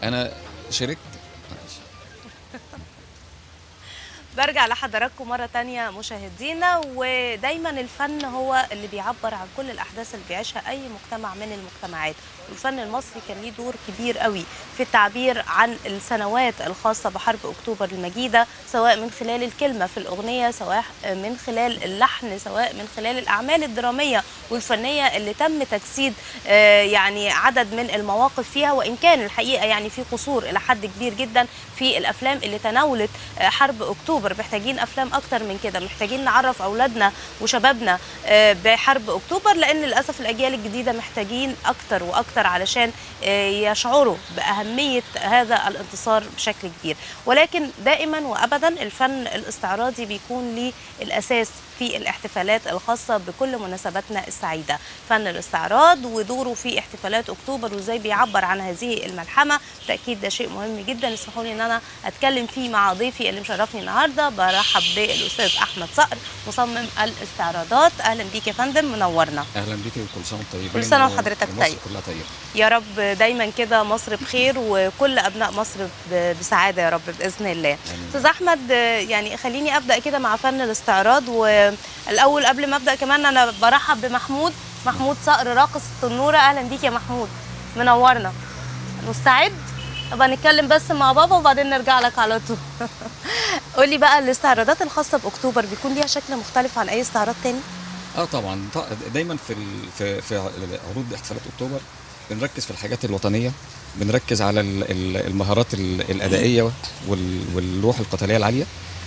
انا شاركت برجع لحضراتكم مرة تانية مشاهدينا ودايما الفن هو اللي بيعبر عن كل الأحداث اللي بيعيشها أي مجتمع من المجتمعات والفن المصري كان ليه دور كبير قوي في التعبير عن السنوات الخاصة بحرب أكتوبر المجيدة سواء من خلال الكلمة في الأغنية سواء من خلال اللحن سواء من خلال الأعمال الدرامية والفنية اللي تم تجسيد آه، يعني عدد من المواقف فيها وإن كان الحقيقة يعني في قصور إلى حد كبير جدا في الأفلام اللي تناولت آه، حرب أكتوبر محتاجين أفلام أكتر من كده محتاجين نعرف أولادنا وشبابنا آه، بحرب أكتوبر لأن للأسف الأجيال الجديدة محتاجين أكتر وأكتر علشان آه، يشعروا بأهمية هذا الانتصار بشكل كبير ولكن دائما وأبدا الفن الاستعراضي بيكون ليه الأساس في الاحتفالات الخاصة بكل مناسباتنا السعيدة فن الاستعراض ودوره في احتفالات أكتوبر وإزاي بيعبر عن هذه الملحمة بالتأكيد ده شيء مهم جدا اسمحوا لي إن أنا أتكلم فيه مع ضيفي اللي مشرفني النهاردة برحب بالأستاذ أحمد صقر مصمم الاستعراضات أهلا بيك يا فندم منورنا اهلا بيكي وكل سنه وانتم طيبين كل سنة وحضرتك ومصر طيب. كلها طيبه يا رب دايما كده مصر بخير وكل أبناء مصر ب- بسعادة يا رب بإذن الله آمين. استاذ احمد آه، يعني خليني ابدا كده مع فن الاستعراض والاول قبل ما ابدا كمان انا برحب بمحمود محمود صقر راقص التنوره اهلا بيك يا محمود منورنا مستعد طب هنتكلم بس مع بابا وبعدين نرجع لك على طول قولي بقى الاستعراضات الخاصه باكتوبر بيكون ليها شكل مختلف عن اي استعراض تاني اه طبعا ط- دايما في ال... في في عروض احتفالات اكتوبر بنركز في الحاجات الوطنيه بنركز على ال- ال- المهارات ال- الادائيه وال... والروح القتاليه العاليه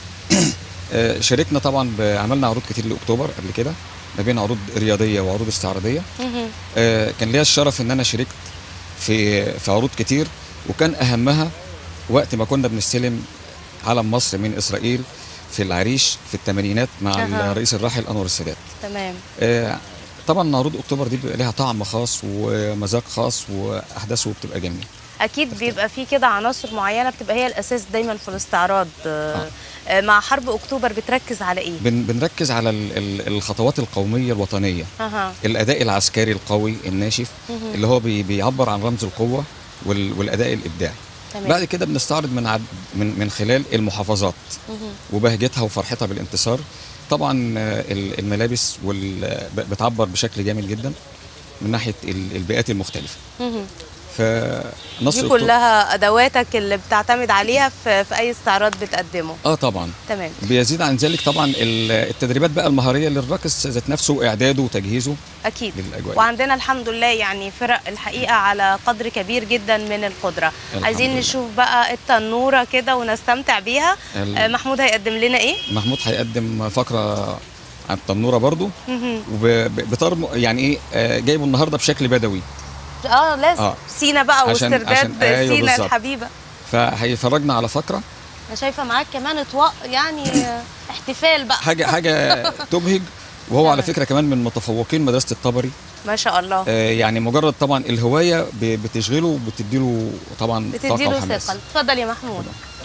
آه، شاركنا طبعا ب- عملنا عروض كتير لاكتوبر قبل كده ما بين عروض رياضيه وعروض استعراضيه مهم. آه، كان ليا الشرف ان انا شاركت في في عروض كتير وكان اهمها وقت ما كنا بنستلم علم مصر من اسرائيل في العريش في الثمانينات مع أها. الرئيس الراحل انور السادات تمام آه، طبعا عروض اكتوبر دي بيبقى لها طعم خاص ومذاق خاص واحداثه بتبقى جميله اكيد بيبقى في كده عناصر معينه بتبقى هي الاساس دايما في الاستعراض آه. آه، مع حرب اكتوبر بتركز على ايه بن بنركز على ال- ال- الخطوات القوميه الوطنيه اها الاداء العسكري القوي الناشف مهم. اللي هو بي بيعبر عن رمز القوه وال- والاداء الابداعي تمام بعد كده بنستعرض من عد من من خلال المحافظات مهم. وبهجتها وفرحتها بالانتصار طبعا آه، ال- الملابس وال- ب- بتعبر بشكل جميل جدا من ناحيه ال- البيئات المختلفه مهم. فنصر دي أكتوبر- كلها ادواتك اللي بتعتمد عليها في, في اي استعراض بتقدمه اه طبعا تمام بيزيد عن ذلك طبعا ال- التدريبات بقى المهاريه للراقص ذات نفسه واعداده وتجهيزه اكيد للاجواء وعندنا الحمد لله يعني فرق الحقيقه على قدر كبير جدا من القدره الحمد عايزين لله. نشوف بقى التنوره كده ونستمتع بيها ال- آه، محمود هيقدم لنا ايه محمود هيقدم فقره عن التنوره برضو مهم. وبطرم يعني ايه آه، جايبه النهارده بشكل بدوي اه لازم آه. سينا بقى عشان- واسترداد عشان- أيوة سينا بالظبط. الحبيبه فهيفرجنا على فقره انا شايفه معاك كمان اطواق يعني آه، احتفال بقى حاجه حاجه تبهج وهو على تمام. فكره كمان من متفوقين مدرسه الطبري ما شاء الله آه، يعني مجرد طبعا الهوايه ب- بتشغله وبتديله طبعا طاقه بتديله وحماس ثقل اتفضل يا محمود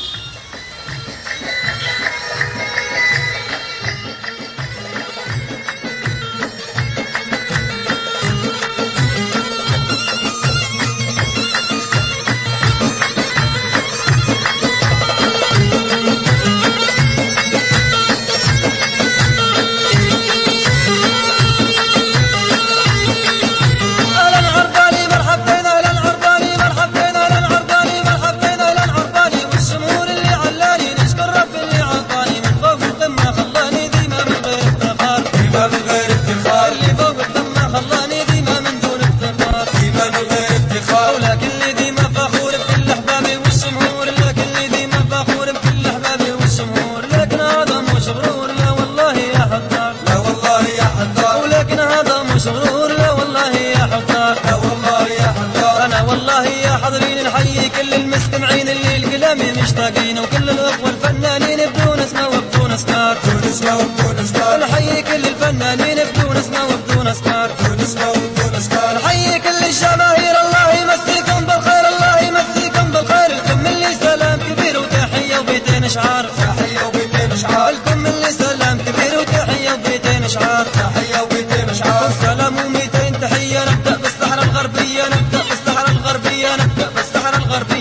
اهلا العرباني مرحبتين اهلا العرباني مرحبتين اهلا العرباني مرحبتين اهلا العرباني والشمول اللي علاني نشكر رب اللي عطاني من فوق القمه خلاني ديما من غير افتخار ديما من غير افتخار اللي فوق القمه خلاني ديما من دون افتخار ديما من غير افتخار ولكني ديما فخور بكل احبابي والشمهور لكني ديما فخور بكل احبابي والشمهور لكن هذا مش غرور لا والله يا حذار لا والله يا حذار ولكن هذا مش غرور لا والله يا حذار لا والله يا حذار انا والله يا حاضرين نحيي كل المستمعين اللي الكلامي مشتاقين وكل الاخوه الفنانين بدون اسمه وبدون اسمار بدون اسمه وبدون اسمار نحيي كل الفنانين بدون اسمه وبدون اسمار بدون اسمه وبدون اسمار نحيي كل الجماهير الله يمسيكم بالخير الله يمسيكم بالخير لكم اللي سلام كبير وتحيه وبيتين اشعار تحيه وبيتين اشعار لكم اللي سلام كبير وتحيه وبيتين اشعار تحيه وبيتين اشعار سلام و200 تحيه نبدا بالصحراء الغربيه نبدا بالصحراء الغربيه نبدا بالصحراء الغربيه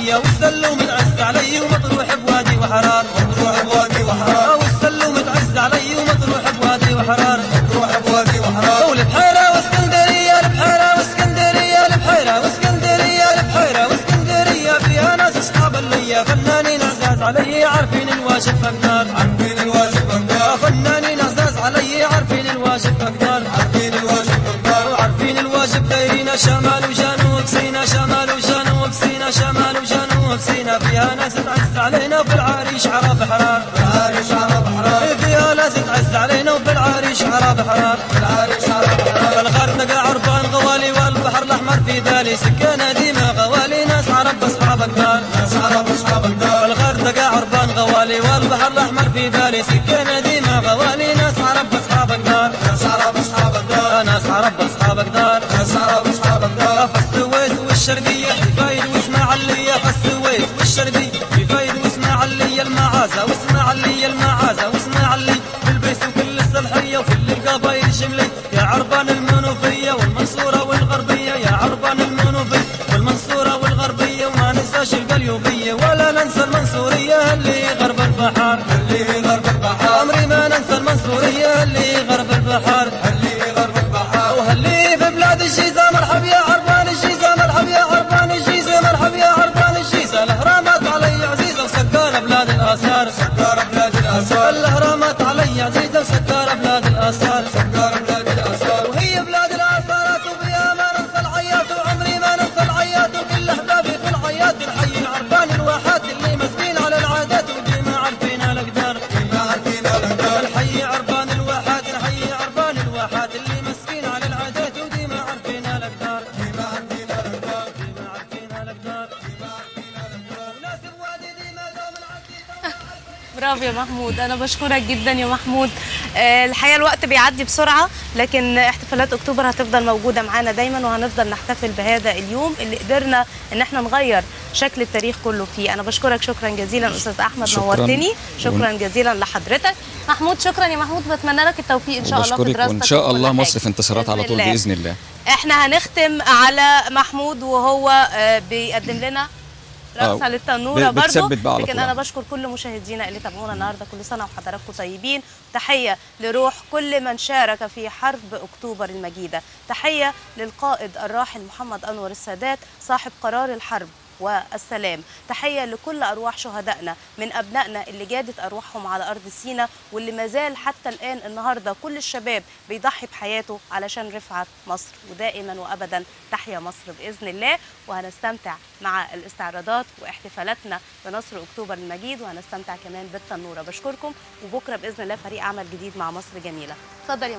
علي والسلو متعز علي ومطروح بوادي وحرار مطروح بوادي وحرار والسلو متعز علي ومطروح بوادي وحرار مطروح بوادي وحرار والبحيرة واسكندرية البحيرة واسكندرية البحيرة واسكندرية البحيرة واسكندرية فيها ناس اصحاب اللي فنانين عزاز علي عارفين الواجب فقدار عارفين الواجب فقدار فنانين عزاز علي عارفين الواجب فقدار عارفين الواجب فقدار وعارفين الواجب دايرين شمال وجنوب سينا شمال وجنوب سينا شمال وجنوب سينا فيها ناس تعز علينا وفي العريش عرب حرار في العريش عرب حرار فيها ناس تعز علينا وفي العريش عرب حرار في العريش عرب حرار الغرب نقع عربان غوالي والبحر الاحمر في بالي سكانه ديما غوالي ناس عرب اصحاب اقدار ناس عرب اصحاب اقدار الغردقه عربان غوالي والبحر الاحمر في بالي سكانه ديما غوالي ناس عرب اصحاب اقدار ناس عرب اصحاب اقدار ناس عرب اصحاب اقدار ناس عرب اصحاب اقدار فالسويس والشرقيه حفايد واسماعيليه فالسويس والشرقيه حفايد واسماعيليه المعازه واسماعيليه المعازه واسماعيليه بالبيس وكل الصلحيه وكل القبايل الشملي يا عربان المنوفيه والمنصوره والغربيه يا عربان المنوفيه والمنصوره والغربيه وما ننساش القليوبيه ولا ننسى المنصوريه اللي غرب البحر اللي غرب البحر عمري ما ننسى المنصوريه اللي غرب البحر اللي غرب البحر وهلي في بلاد الجيزه مرحب يا عربان الجيزه مرحب يا عربان الجيزه مرحب يا عربان الجيزه الاهرامات علي عزيزه وسكار بلاد الاثار سكار بلاد الاثار الاهرامات علي عزيزه وسكار بلاد الاثار سكار بلاد الاثار وهي بلاد الاثارات وبيا ما ننسى العيات وعمري ما ننسى العيات وكل احبابي في العيات الحي العربان الواحات اللي مسكين على العادات وديما عارفين الاقدار ديما عارفين الاقدار الحي عربان الواحات الحي عربان الواحات اللي مسكين على العادات وديما عارفين الاقدار ديما عارفين الاقدار ديما عارفين الاقدار ديما عارفين الاقدار وناس بوادي ديما دوم العزيز برافو يا محمود انا بشكرك جدا يا محمود آه، الحقيقه الوقت بيعدي بسرعه لكن احتفالات اكتوبر هتفضل موجوده معانا دايما وهنفضل نحتفل بهذا اليوم اللي قدرنا ان احنا نغير شكل التاريخ كله فيه انا بشكرك شكرا جزيلا استاذ احمد شكراً. نورتني شكرا جزيلا لحضرتك محمود شكرا يا محمود بتمنى لك التوفيق ان شاء الله في بشكرك دراستك وان شاء وكل الله حاجة. مصر في انتصارات على طول الله. باذن الله احنا هنختم على محمود وهو آه، بيقدم لنا رقصة آه، للتنورة ب- برضو بتثبت بقى على لكن طول. انا بشكر كل مشاهدينا اللي تابعونا النهارده كل سنه وحضراتكم طيبين تحيه لروح كل من شارك في حرب اكتوبر المجيده تحيه للقائد الراحل محمد انور السادات صاحب قرار الحرب والسلام تحية لكل أرواح شهدائنا من أبنائنا اللي جادت أرواحهم على أرض سينا واللي ما زال حتى الآن النهاردة كل الشباب بيضحي بحياته علشان رفعة مصر ودائما وأبدا تحيا مصر بإذن الله وهنستمتع مع الاستعراضات واحتفالاتنا بنصر أكتوبر المجيد وهنستمتع كمان بالتنورة بشكركم وبكرة بإذن الله فريق عمل جديد مع مصر جميلة اتفضل يا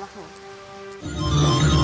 محمود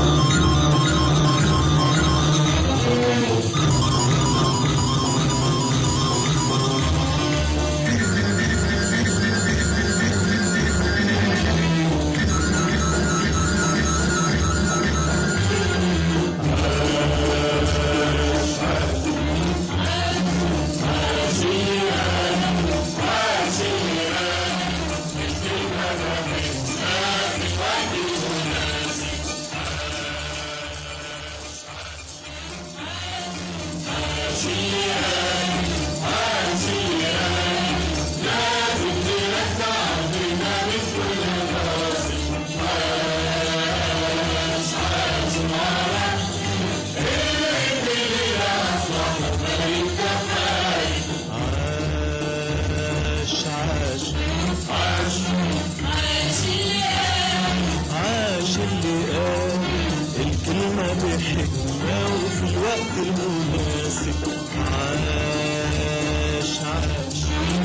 عاش عاش عاش اللي قال الكلمة بحكمة وفي الوقت المناسب عاش عاش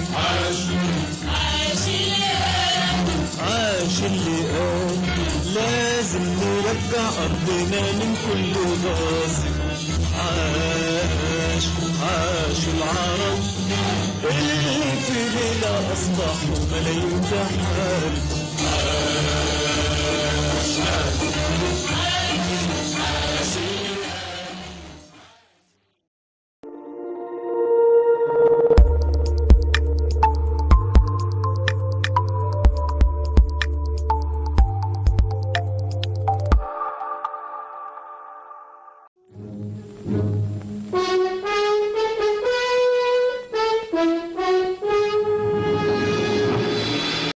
عاش اللي قال لازم نرجع أرضنا من كل غاصب عاش عاش العرب اللي في ليلة أصبحوا ملايين تحارب عاش عاش